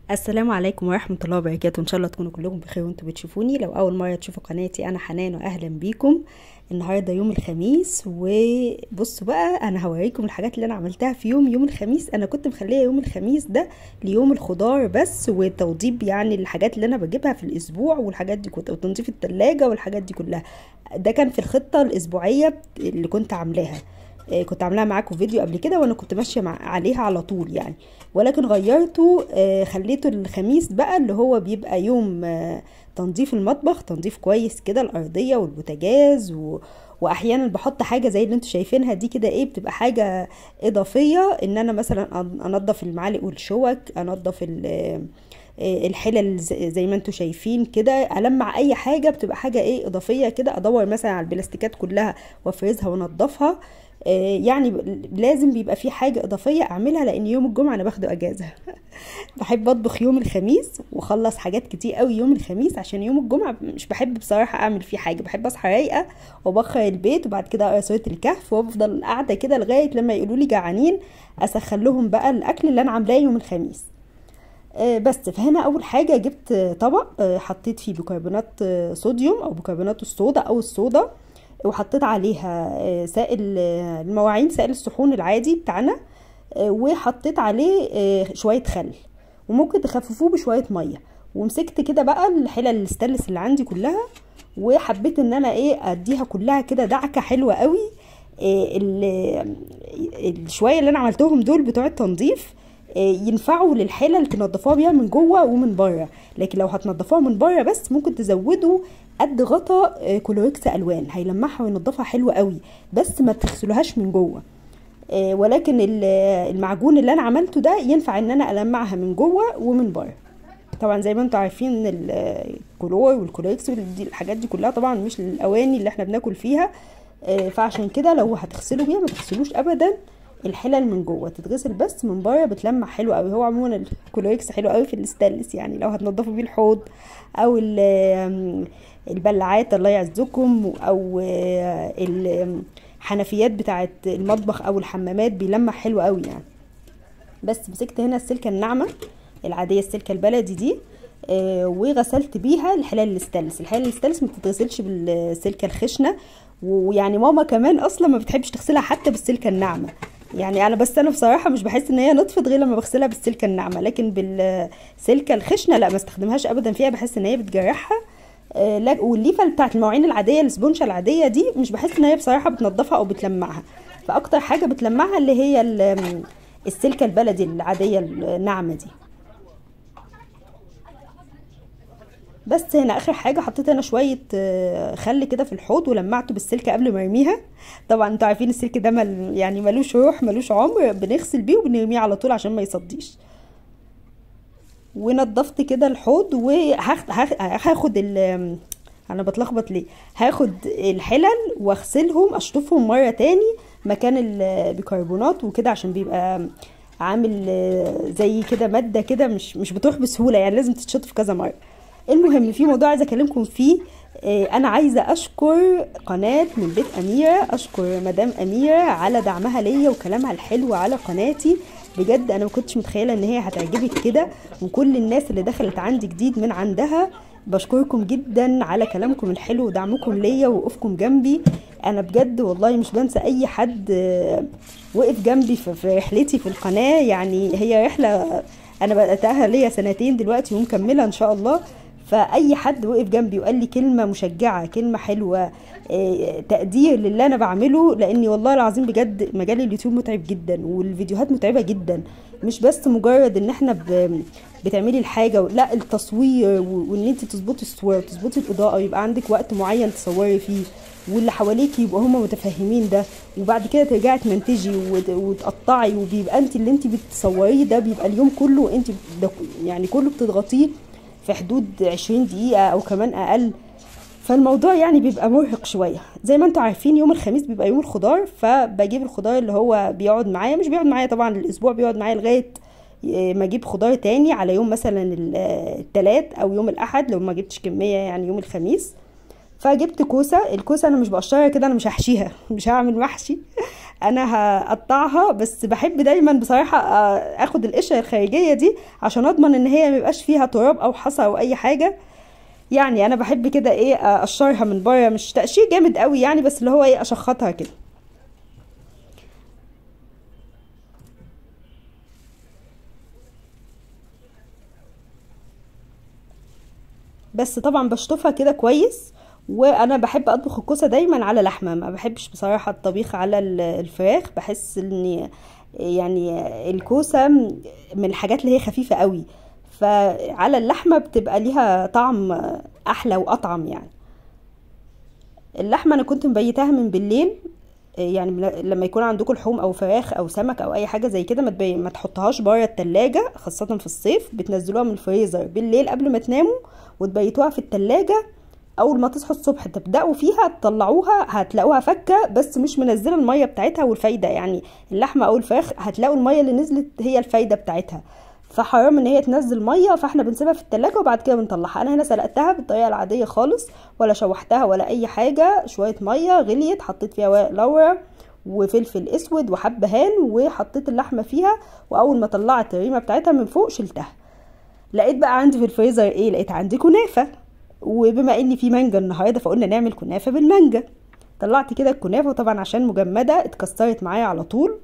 السلام عليكم ورحمة الله وبركاته إن شاء الله تكونوا كلكم بخير وانتوا بتشوفوني لو أول مرة تشوفوا قناتي أنا حنان وأهلا بيكم النهاردة يوم الخميس وبصوا بقى أنا هوريكم الحاجات اللي أنا عملتها في يوم يوم الخميس أنا كنت مخلية يوم الخميس ده ليوم الخضار بس وتوضيب يعني الحاجات اللي أنا بجيبها في الأسبوع والحاجات دي كنت وتنظيف التلاجة والحاجات دي كلها ده كان في الخطة الأسبوعية اللي كنت عاملاها آه، كنت عاملاها معاكم فيديو قبل كده وانا كنت ماشيه مع عليها على طول يعني ولكن غيرته آه، خليته الخميس بقى اللي هو بيبقى يوم آه، تنظيف المطبخ تنظيف كويس كده الارضيه والبوتاجاز و... واحيانا بحط حاجه زي اللي انتوا شايفينها دي كده ايه بتبقى حاجه اضافيه ان انا مثلا أن- انضف المعالق والشوك انضف ال- آه، الحلل ز- زي ما انتوا شايفين كده المع اي حاجه بتبقى حاجه ايه اضافيه كده ادور مثلا على البلاستيكات كلها وافرزها وانضفها آه، يعني ب- لازم بيبقى في حاجه اضافيه اعملها لان يوم الجمعه انا باخده اجازه بحب اطبخ يوم الخميس واخلص حاجات كتير قوي يوم الخميس عشان يوم الجمعه مش بحب بصراحه اعمل فيه حاجه بحب اصحى رايقه وابخر البيت وبعد كده اقرا سوره الكهف وافضل قاعده كده لغايه لما يقولوا لي جعانين اسخن لهم بقى الاكل اللي انا عاملاه يوم الخميس آه، بس فهنا اول حاجه جبت آه، طبق آه، حطيت فيه بيكربونات آه، صوديوم او بيكربونات الصودا او الصودا وحطيت عليها آه، سائل آه، المواعين سائل الصحون العادي بتاعنا آه، وحطيت عليه آه، شويه خل وممكن تخففوه بشويه ميه ومسكت كده بقى الحلل الستانلس اللي عندي كلها وحبيت ان انا ايه اديها كلها كده دعكه حلوه قوي آه، ال- الشويه اللي انا عملتهم دول بتوع التنظيف آه، ينفعوا للحلل تنضفوها بيها من جوه ومن بره لكن لو هتنضفوها من بره بس ممكن تزودوا قد غطا آه، كلوريكس الوان هيلمعها وينضفها حلو قوي بس ما تغسلوهاش من جوه آه، ولكن ال- المعجون اللي انا عملته ده ينفع ان انا المعها من جوه ومن بره طبعا زي ما انتم عارفين ان ال- الكلور والكلوريكس دي الحاجات دي كلها طبعا مش للاواني اللي احنا بناكل فيها آه، فعشان كده لو هتغسلوا بيها ما تغسلوش ابدا الحلل من جوه تتغسل بس من بره بتلمع حلو قوي هو عموما الكلوريكس حلو قوي في الستانلس يعني لو هتنضفوا بيه الحوض او ال- البلاعات الله يعزكم او آه، الحنفيات بتاعه المطبخ او الحمامات بيلمع حلو قوي يعني بس مسكت هنا السلكه الناعمه العاديه السلكه البلدي دي آه، وغسلت بيها الحلال الستانلس الحلال الستانلس ما بتتغسلش بالسلكه الخشنه ويعني ماما كمان اصلا ما بتحبش تغسلها حتى بالسلكه الناعمه يعني انا بس انا بصراحه مش بحس ان هي نطفت غير لما بغسلها بالسلكه الناعمه لكن بالسلكه الخشنه لا ما استخدمهاش ابدا فيها بحس ان هي بتجرحها آه، لا- والليفه بتاعت المواعين العاديه السبونشه العاديه دي مش بحس ان هي بصراحه بتنضفها او بتلمعها فاكتر حاجه بتلمعها اللي هي ال- السلكه البلدي العاديه الناعمه دي بس هنا اخر حاجه حطيت انا شويه آه، خل كده في الحوض ولمعته بالسلكه قبل ما ارميها طبعا انتوا عارفين السلك ده مل يعني ملوش روح ملوش عمر بنغسل بيه وبنرميه على طول عشان ما يصديش ونضفت كده الحوض وهاخد ال انا بتلخبط ليه هاخد الحلل واغسلهم اشطفهم مره تاني مكان البيكربونات وكده عشان بيبقى عامل آه، زي كده ماده كده مش مش بتروح بسهوله يعني لازم تتشطف كذا مره المهم في موضوع عايزه اكلمكم فيه آه، انا عايزه اشكر قناه من بيت اميره اشكر مدام اميره على دعمها ليا وكلامها الحلو على قناتي بجد انا ما كنتش متخيله ان هي هتعجبك كده وكل الناس اللي دخلت عندي جديد من عندها بشكركم جدا على كلامكم الحلو ودعمكم ليا ووقوفكم جنبي انا بجد والله مش بنسى اي حد آه، وقف جنبي في في رحلتي في القناه يعني هي رحله انا بداتها ليا سنتين دلوقتي ومكمله ان شاء الله فاي حد وقف جنبي وقال لي كلمه مشجعه كلمه حلوه آه، تقدير للي انا بعمله لاني والله العظيم بجد مجال اليوتيوب متعب جدا والفيديوهات متعبه جدا مش بس مجرد ان احنا ب... بتعملي الحاجه لا التصوير و- وان انت تظبطي الصور تظبطي الاضاءه ويبقى عندك وقت معين تصوري فيه واللي حواليك يبقوا هم متفهمين ده وبعد كده ترجعي تمنتجي وت- وتقطعي وبيبقى انت اللي انت بتصوريه ده بيبقى اليوم كله انت ده يعني كله بتضغطيه في حدود 20 دقيقة أو كمان أقل فالموضوع يعني بيبقى مرهق شوية زي ما انتوا عارفين يوم الخميس بيبقى يوم الخضار فبجيب الخضار اللي هو بيقعد معايا مش بيقعد معايا طبعا الأسبوع بيقعد معايا لغاية آه، ما اجيب خضار تاني على يوم مثلا ال- آه، التلات او يوم الاحد لو ما جبتش كمية يعني يوم الخميس فجبت كوسه الكوسه انا مش بقشرها كده انا مش هحشيها مش هعمل محشي انا هقطعها بس بحب دايما بصراحه آه، اخد القشره الخارجيه دي عشان اضمن ان هي ميبقاش فيها تراب او حصى او اي حاجه يعني انا بحب كده ايه اقشرها من بره مش تقشير جامد قوي يعني بس اللي هو ايه اشخطها كده بس طبعا بشطفها كده كويس وانا بحب اطبخ الكوسه دايما على لحمه ما بحبش بصراحه الطبيخ على ال- الفراخ بحس ان يعني الكوسه من الحاجات اللي هي خفيفه قوي فعلى اللحمه بتبقى ليها طعم احلى واطعم يعني اللحمه انا كنت مبيتاها من بالليل يعني من- لما يكون عندكم لحوم او فراخ او سمك او اي حاجه زي كده ما تبي... ما تحطهاش بره التلاجة خاصه في الصيف بتنزلوها من الفريزر بالليل قبل ما تناموا وتبيتوها في التلاجة اول ما تصحوا الصبح تبداوا فيها تطلعوها هتلاقوها فكه بس مش منزله الميه بتاعتها والفايده يعني اللحمه او الفراخ هتلاقوا الميه اللي نزلت هي الفايده بتاعتها فحرام ان هي تنزل ميه فاحنا بنسيبها في التلاجة وبعد كده بنطلعها انا هنا سلقتها بالطريقه العاديه خالص ولا شوحتها ولا اي حاجه شويه ميه غليت حطيت فيها ورق لورا وفلفل اسود وحبهان وحطيت اللحمه فيها واول ما طلعت الريمه بتاعتها من فوق شلتها لقيت بقى عندي في الفريزر ايه لقيت عندي كنافه وبما ان في مانجا النهارده فقلنا نعمل كنافه بالمانجا طلعت كده الكنافه وطبعا عشان مجمده اتكسرت معايا على طول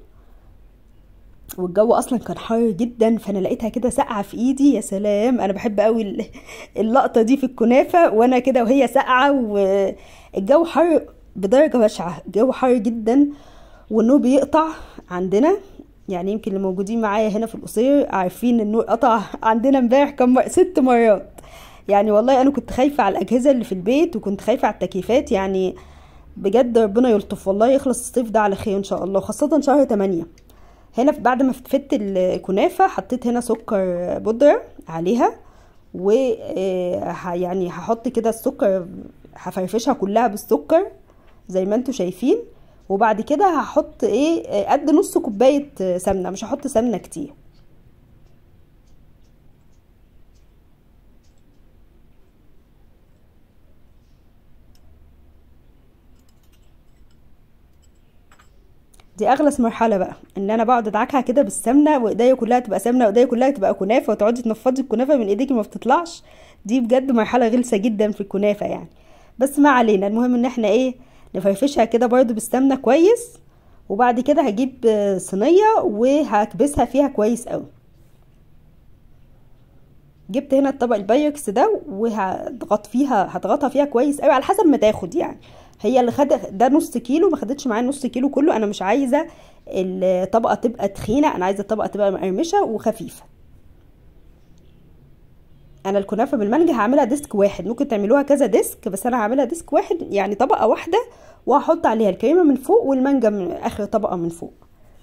والجو اصلا كان حار جدا فانا لقيتها كده ساقعه في ايدي يا سلام انا بحب قوي ال- اللقطه دي في الكنافه وانا كده وهي ساقعه والجو حر بدرجه بشعه الجو حر جدا والنور بيقطع عندنا يعني يمكن اللي موجودين معايا هنا في القصير عارفين النور قطع عندنا امبارح كم مر... ست مرات يعني والله انا كنت خايفه على الاجهزه اللي في البيت وكنت خايفه على التكييفات يعني بجد ربنا يلطف والله يخلص الصيف ده على خير ان شاء الله خاصه شهر 8 هنا بعد ما فتفت الكنافه حطيت هنا سكر بودره عليها و آه، ه- يعني هحط كده السكر هفرفشها كلها بالسكر زي ما انتوا شايفين وبعد كده هحط ايه آه، قد نص كوبايه آه، سمنه مش هحط سمنه كتير دي اغلس مرحله بقى ان انا بقعد ادعكها كده بالسمنه وايديا كلها تبقى سمنه وايديا كلها تبقى كنافه وتقعدي تنفضي الكنافه من ايديكي ما بتطلعش دي بجد مرحله غلسه جدا في الكنافه يعني بس ما علينا المهم ان احنا ايه نفرفشها كده برضو بالسمنه كويس وبعد كده هجيب آه، صينيه وهكبسها فيها كويس قوي جبت هنا الطبق البايركس ده وهضغط فيها هضغطها فيها كويس قوي على حسب ما تاخد يعني هي اللي خد ده نص كيلو ما خدتش معايا نص كيلو كله انا مش عايزه الطبقه تبقى تخينه انا عايزه الطبقه تبقى مقرمشه وخفيفه انا الكنافه بالمانجا هعملها ديسك واحد ممكن تعملوها كذا ديسك بس انا هعملها ديسك واحد يعني طبقه واحده وهحط عليها الكريمه من فوق والمانجا من اخر طبقه من فوق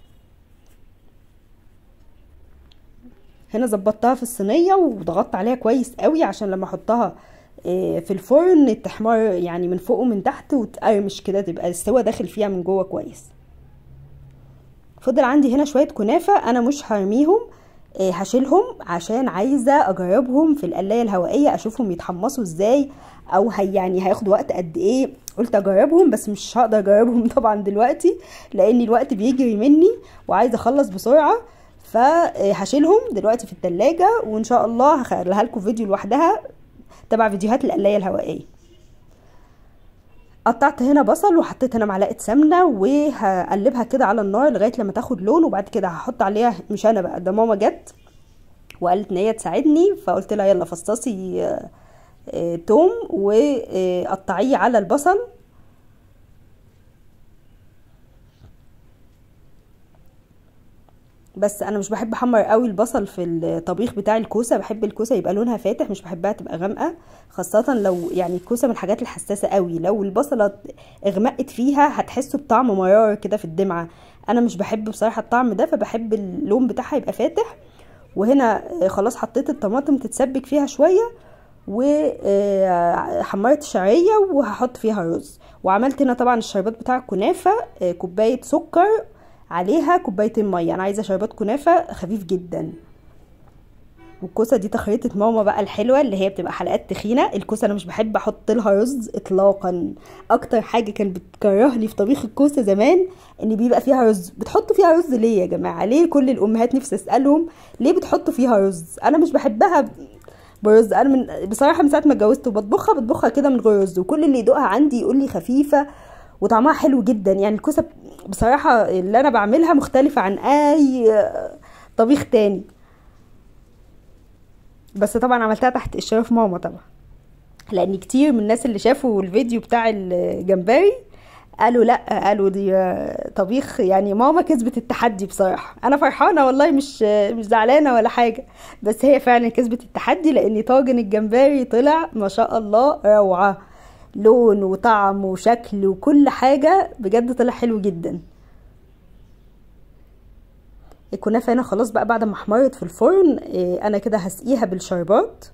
هنا ظبطتها في الصينيه وضغطت عليها كويس قوي عشان لما احطها آه، في الفرن تحمر يعني من فوق ومن تحت وتقرمش كده تبقى السوا داخل فيها من جوه كويس فضل عندي هنا شويه كنافه انا مش هرميهم آه، هشيلهم عشان عايزه اجربهم في القلايه الهوائيه اشوفهم يتحمصوا ازاي او هي يعني هياخدوا وقت قد ايه قلت اجربهم بس مش هقدر اجربهم طبعا دلوقتي لان الوقت بيجري مني وعايزه اخلص بسرعه فهشيلهم دلوقتي في التلاجة وان شاء الله هخليها لكم فيديو لوحدها تبع فيديوهات القلايه الهوائيه قطعت هنا بصل وحطيت هنا معلقه سمنه وهقلبها كده على النار لغايه لما تاخد لون وبعد كده هحط عليها مش انا بقى ده ماما جت وقالت ان هي تساعدني فقلت لها يلا فصصي آه، آه، توم وقطعيه على البصل بس انا مش بحب احمر قوي البصل في الطبيخ بتاع الكوسه بحب الكوسه يبقى لونها فاتح مش بحبها تبقى غامقه خاصه لو يعني الكوسه من الحاجات الحساسه قوي لو البصله اغمقت فيها هتحسوا بطعم مرار كده في الدمعه انا مش بحب بصراحه الطعم ده فبحب اللون بتاعها يبقى فاتح وهنا آه، خلاص حطيت الطماطم تتسبك فيها شويه وحمرت الشعريه وهحط فيها رز وعملت هنا طبعا الشربات بتاع الكنافه آه، كوبايه سكر عليها كوبايتين ميه انا عايزه شربات كنافه خفيف جدا والكوسه دي تخريطه ماما بقى الحلوه اللي هي بتبقى حلقات تخينه الكوسه انا مش بحب احط لها رز اطلاقا اكتر حاجه كانت بتكرهني في طبيخ الكوسه زمان ان بيبقى فيها رز بتحطوا فيها رز ليه يا جماعه ليه كل الامهات نفسي اسالهم ليه بتحطوا فيها رز انا مش بحبها برز انا من بصراحه من ساعه ما اتجوزت وبطبخها بطبخها كده من غير رز وكل اللي يدوقها عندي يقول لي خفيفه وطعمها حلو جدا يعني الكوسه بصراحه اللي انا بعملها مختلفه عن اي طبيخ تاني بس طبعا عملتها تحت اشراف ماما طبعا لان كتير من الناس اللي شافوا الفيديو بتاع الجمبري قالوا لا قالوا دي طبيخ يعني ماما كسبت التحدي بصراحه انا فرحانه والله مش مش زعلانه ولا حاجه بس هي فعلا كسبت التحدي لان طاجن الجمبري طلع ما شاء الله روعه لون وطعم وشكل وكل حاجه بجد طلع حلو جدا الكنافه هنا خلاص بقى بعد ما احمرت في الفرن انا كده هسقيها بالشربات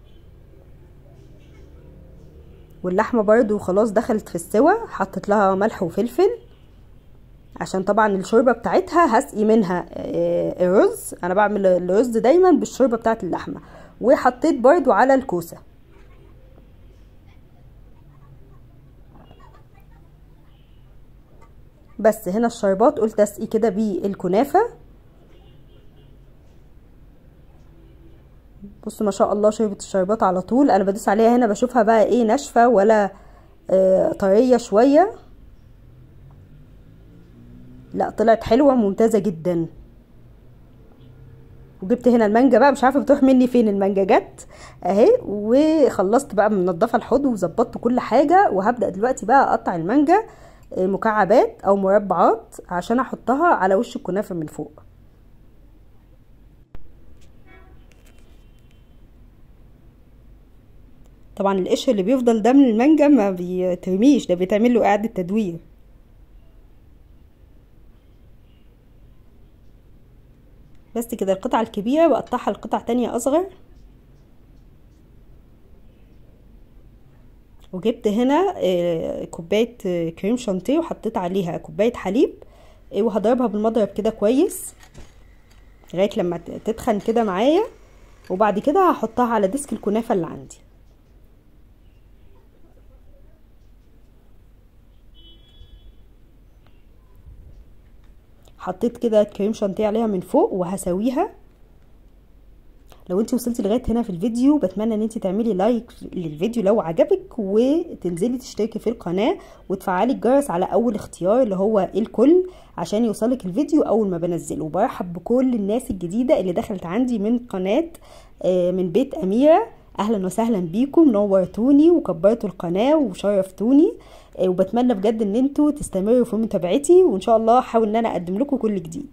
واللحمه برضو خلاص دخلت في السوا حطيت لها ملح وفلفل عشان طبعا الشوربه بتاعتها هسقي منها الرز انا بعمل الرز دايما بالشوربه بتاعت اللحمه وحطيت برضو على الكوسه بس هنا الشربات قلت اسقي كده بالكنافه بصوا ما شاء الله شربت الشربات على طول انا بدوس عليها هنا بشوفها بقى ايه ناشفه ولا آه طريه شويه لا طلعت حلوه ممتازه جدا وجبت هنا المانجا بقى مش عارفه بتروح مني فين المانجا جت اهي وخلصت بقى منضفه الحوض وظبطت كل حاجه وهبدا دلوقتي بقى اقطع المانجا مكعبات او مربعات عشان احطها على وش الكنافه من فوق طبعا القشر اللي بيفضل ده من المانجا ما بيترميش ده بيتعمل له اعاده تدوير بس كده القطعه الكبيره بقطعها لقطع تانية اصغر وجبت هنا كوبايه كريم شانتيه وحطيت عليها كوبايه حليب وهضربها بالمضرب كده كويس لغايه لما تتخن كده معايا وبعد كده هحطها على ديسك الكنافه اللي عندي حطيت كده كريم شانتيه عليها من فوق وهسويها لو انت وصلتي لغايه هنا في الفيديو بتمنى ان انت تعملي لايك للفيديو لو عجبك وتنزلي تشتركي في القناه وتفعلي الجرس على اول اختيار اللي هو الكل عشان يوصلك الفيديو اول ما بنزله وبرحب بكل الناس الجديده اللي دخلت عندي من قناه من بيت اميره اهلا وسهلا بيكم نورتوني وكبرتوا القناه وشرفتوني وبتمنى بجد ان انتوا تستمروا في متابعتي وان شاء الله هحاول ان انا اقدم لكم كل جديد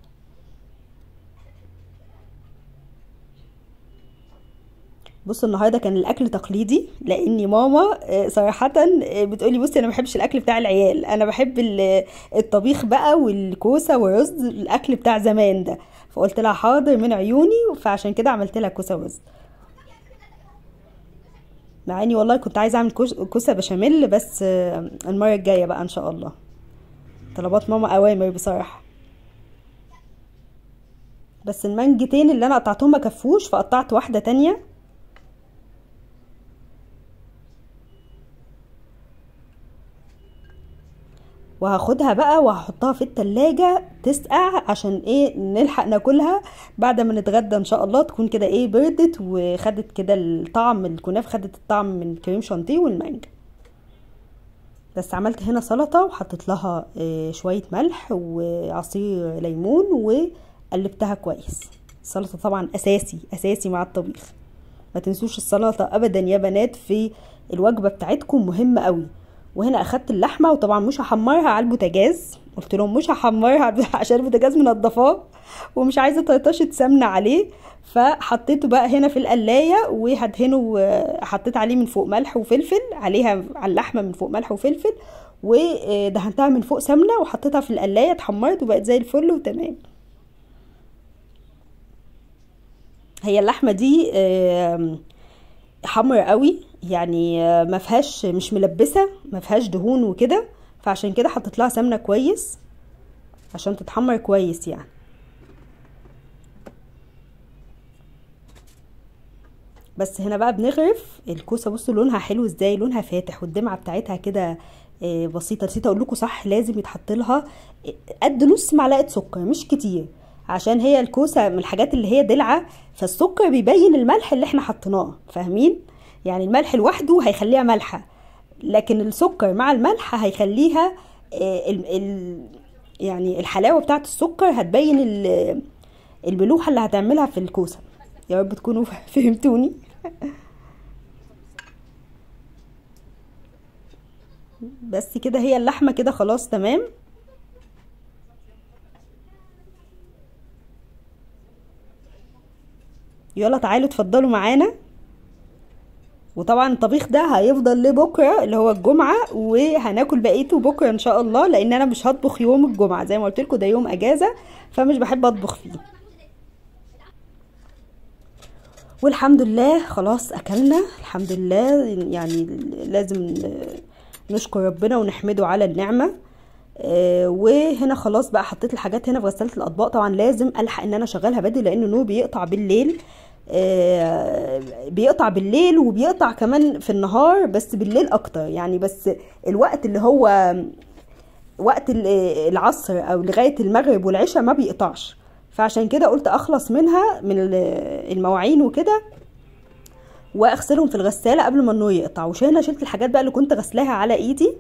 بصوا النهارده كان الاكل تقليدي لاني ماما صراحه بتقولي بصي انا ما بحبش الاكل بتاع العيال انا بحب الطبيخ بقى والكوسه والرز الاكل بتاع زمان ده فقلت لها حاضر من عيوني فعشان كده عملت لها كوسه ورز مع اني والله كنت عايزه اعمل كوسه بشاميل بس المره الجايه بقى ان شاء الله طلبات ماما اوامر بصراحه بس المانجتين اللي انا قطعتهم ما كفوش فقطعت واحده تانية وهاخدها بقى وهحطها في التلاجة تسقع عشان ايه نلحق ناكلها بعد ما نتغدى ان شاء الله تكون كده ايه بردت وخدت كده الطعم الكنافه خدت الطعم من كريم شانتيه والمانجا بس عملت هنا سلطه وحطيت لها إيه شويه ملح وعصير ليمون وقلبتها كويس السلطه طبعا اساسي اساسي مع الطبيخ ما تنسوش السلطه ابدا يا بنات في الوجبه بتاعتكم مهمه قوي وهنا اخدت اللحمه وطبعا مش هحمرها على البوتاجاز قلت لهم مش هحمرها عشان البوتاجاز منضفاه ومش عايزه طرطشه سمنه عليه فحطيته بقى هنا في القلايه وهدهنه حطيت عليه من فوق ملح وفلفل عليها على اللحمه من فوق ملح وفلفل ودهنتها من فوق سمنه وحطيتها في القلايه اتحمرت وبقت زي الفل وتمام هي اللحمه دي حمر قوي يعني ما فيهاش مش ملبسه ما فيهاش دهون وكده فعشان كده حطيت لها سمنه كويس عشان تتحمر كويس يعني بس هنا بقى بنغرف الكوسه بصوا لونها حلو ازاي لونها فاتح والدمعه بتاعتها كده آه، بسيطه نسيت اقول لكم صح لازم يتحط لها قد نص معلقه سكر مش كتير عشان هي الكوسه من الحاجات اللي هي دلعه فالسكر بيبين الملح اللي احنا حطيناه فاهمين يعني الملح لوحده هيخليها مالحه لكن السكر مع الملح هيخليها آه، ال ال يعني الحلاوه بتاعت السكر هتبين ال- الملوحه اللي هتعملها في الكوسه يا رب تكونوا فهمتوني بس كده هي اللحمه كده خلاص تمام يلا تعالوا اتفضلوا معانا وطبعا الطبيخ ده هيفضل لبكره اللي هو الجمعه وهناكل بقيته بكره ان شاء الله لان انا مش هطبخ يوم الجمعه زي ما قلت لكم ده يوم اجازه فمش بحب اطبخ فيه والحمد لله خلاص اكلنا الحمد لله يعني لازم نشكر ربنا ونحمده على النعمه آه، وهنا خلاص بقى حطيت الحاجات هنا في غساله الاطباق طبعا لازم الحق ان انا اشغلها بدري لان النور بيقطع بالليل آه، بيقطع بالليل وبيقطع كمان في النهار بس بالليل اكتر يعني بس الوقت اللي هو وقت ال- العصر او لغايه المغرب والعشاء ما بيقطعش فعشان كده قلت اخلص منها من ال- المواعين وكده واغسلهم في الغساله قبل ما النور يقطع وهنا شلت الحاجات بقى اللي كنت غسلاها على ايدي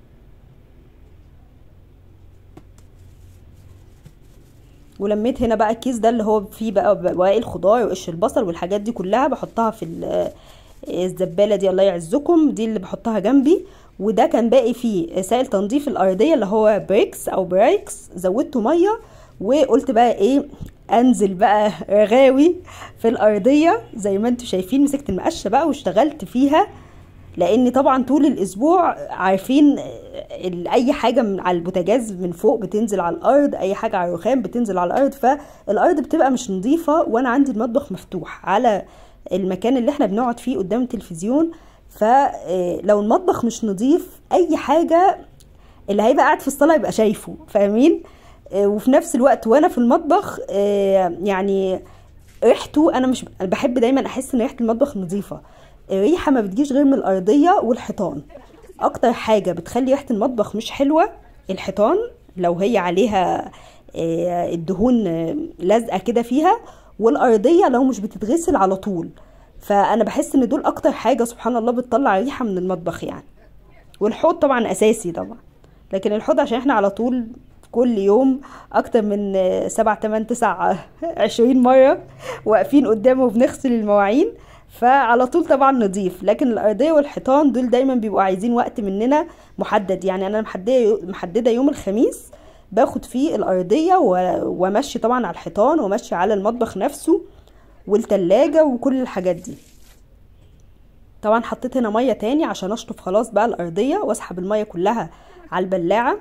ولميت هنا بقى الكيس ده اللي هو فيه بقى بواقي الخضار وقش البصل والحاجات دي كلها بحطها في ال- الزباله دي الله يعزكم دي اللي بحطها جنبي وده كان باقي فيه سائل تنظيف الارضيه اللي هو بريكس او برايكس زودته ميه وقلت بقى ايه انزل بقى رغاوي في الارضيه زي ما انتم شايفين مسكت المقشه بقى واشتغلت فيها لان طبعا طول الاسبوع عارفين ال- اي حاجه من على البوتاجاز من فوق بتنزل على الارض اي حاجه على الرخام بتنزل على الارض فالارض بتبقى مش نظيفه وانا عندي المطبخ مفتوح على المكان اللي احنا بنقعد فيه قدام التلفزيون فلو المطبخ مش نظيف اي حاجه اللي هيبقى قاعد في الصاله يبقى شايفه فاهمين آه، وفي نفس الوقت وانا في المطبخ آه، يعني ريحته انا مش أنا بحب دايما احس ان ريحه المطبخ نظيفه الريحه ما بتجيش غير من الارضيه والحيطان اكتر حاجه بتخلي ريحه المطبخ مش حلوه الحيطان لو هي عليها آه، الدهون آه، لازقه كده فيها والارضيه لو مش بتتغسل على طول فانا بحس ان دول اكتر حاجه سبحان الله بتطلع ريحه من المطبخ يعني والحوض طبعا اساسي طبعا لكن الحوض عشان احنا على طول كل يوم اكتر من آه، سبع تمن تسع عشرين مرة واقفين قدامه وبنغسل المواعين فعلى طول طبعا نضيف لكن الارضيه والحيطان دول دايما بيبقوا عايزين وقت مننا محدد يعني انا محدده محدده يوم الخميس باخد فيه الارضيه و- وامشي طبعا على الحيطان وامشي على المطبخ نفسه والتلاجة وكل الحاجات دي طبعا حطيت هنا ميه تاني عشان اشطف خلاص بقى الارضيه واسحب الميه كلها على البلاعه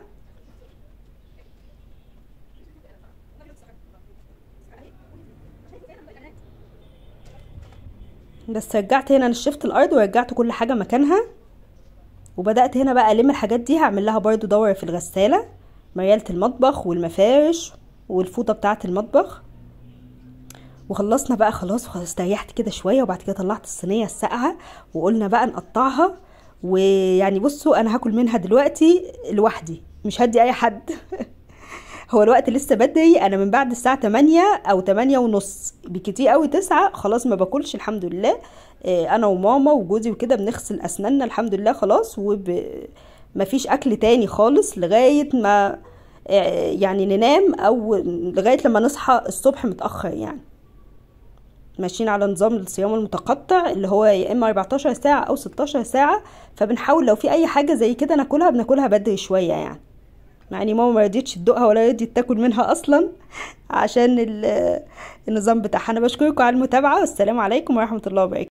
بس رجعت هنا نشفت الارض ورجعت كل حاجه مكانها وبدات هنا بقى الم الحاجات دي هعمل لها برضو دوره في الغساله مياله المطبخ والمفارش والفوطه بتاعه المطبخ وخلصنا بقى خلاص خلاص استريحت كده شويه وبعد كده طلعت الصينيه الساقعه وقلنا بقى نقطعها ويعني بصوا انا هاكل منها دلوقتي لوحدي مش هدي اي حد هو الوقت لسه بدري انا من بعد الساعه 8 او 8 ونص بكتير قوي 9 خلاص ما باكلش الحمد لله آه، انا وماما وجوزي وكده بنغسل اسناننا الحمد لله خلاص وب مفيش اكل تاني خالص لغايه ما آه، يعني ننام او لغايه لما نصحى الصبح متاخر يعني ماشيين على نظام الصيام المتقطع اللي هو يا اما 14 ساعه او 16 ساعه فبنحاول لو في اي حاجه زي كده ناكلها بناكلها بدري شويه يعني يعني ماما ما رضيتش تدوقها ولا رضيت تاكل منها اصلا عشان ال- النظام بتاعها انا بشكركم على المتابعه والسلام عليكم ورحمه الله وبركاته